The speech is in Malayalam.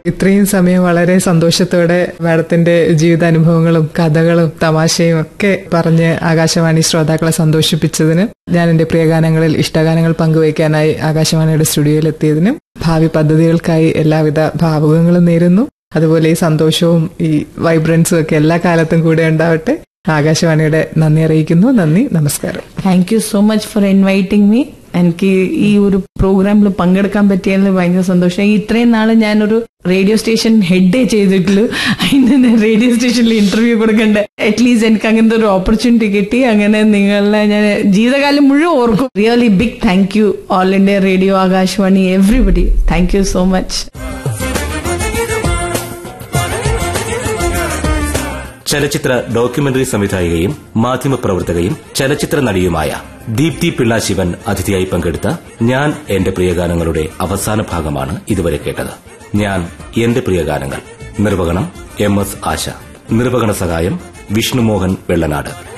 ഇത്രയും സമയം വളരെ സന്തോഷത്തോടെ മാഡത്തിന്റെ ജീവിതാനുഭവങ്ങളും കഥകളും തമാശയും ഒക്കെ പറഞ്ഞ് ആകാശവാണി ശ്രോതാക്കളെ സന്തോഷിപ്പിച്ചതിന് ഞാൻ എന്റെ പ്രിയഗാനങ്ങളിൽ ഇഷ്ടഗാനങ്ങൾ പങ്കുവയ്ക്കാനായി ആകാശവാണിയുടെ സ്റ്റുഡിയോയിൽ എത്തിയതിനും ഭാവി പദ്ധതികൾക്കായി എല്ലാവിധ ഭാവുകങ്ങളും നേരുന്നു അതുപോലെ ഈ സന്തോഷവും ഈ വൈബ്രൻസും ഒക്കെ എല്ലാ കാലത്തും കൂടെ ഉണ്ടാവട്ടെ ആകാശവാണിയുടെ നന്ദി അറിയിക്കുന്നു നന്ദി നമസ്കാരം thank you so much for inviting me എനിക്ക് ഈ ഒരു പ്രോഗ്രാമിൽ പങ്കെടുക്കാൻ പറ്റിയതിൽ ഭയങ്കര സന്തോഷം ഇത്രയും നാള് ഞാനൊരു റേഡിയോ സ്റ്റേഷൻ ഹെഡേ ചെയ്തിട്ടുള്ളൂ അതിന് റേഡിയോ സ്റ്റേഷനിൽ ഇന്റർവ്യൂ കൊടുക്കണ്ട അറ്റ്ലീസ്റ്റ് എനിക്ക് അങ്ങനത്തെ ഒരു ഓപ്പർച്യൂണിറ്റി കിട്ടി അങ്ങനെ നിങ്ങളെ ഞാൻ ജീവിതകാലം മുഴുവൻ ഓർക്കും really big thank you all India radio Akashvani everybody thank you so much ചലച്ചിത്ര ഡോക്യുമെന്ററി സംവിധായികയും മാധ്യമപ്രവർത്തകയും ചലച്ചിത്ര നടിയുമായ ദീപ്തി പിള്ള ശിവൻ അതിഥിയായി പങ്കെടുത്ത ഞാൻ എന്റെ പ്രിയഗാനങ്ങളുടെ അവസാന ഭാഗമാണ് ഇതുവരെ കേട്ടത് ഞാൻ എന്റെ പ്രിയഗാനങ്ങൾ നിർവഹണം എം എസ് ആശ നിർവഹണ സഹായം വിഷ്ണുമോഹൻ വെള്ളനാട്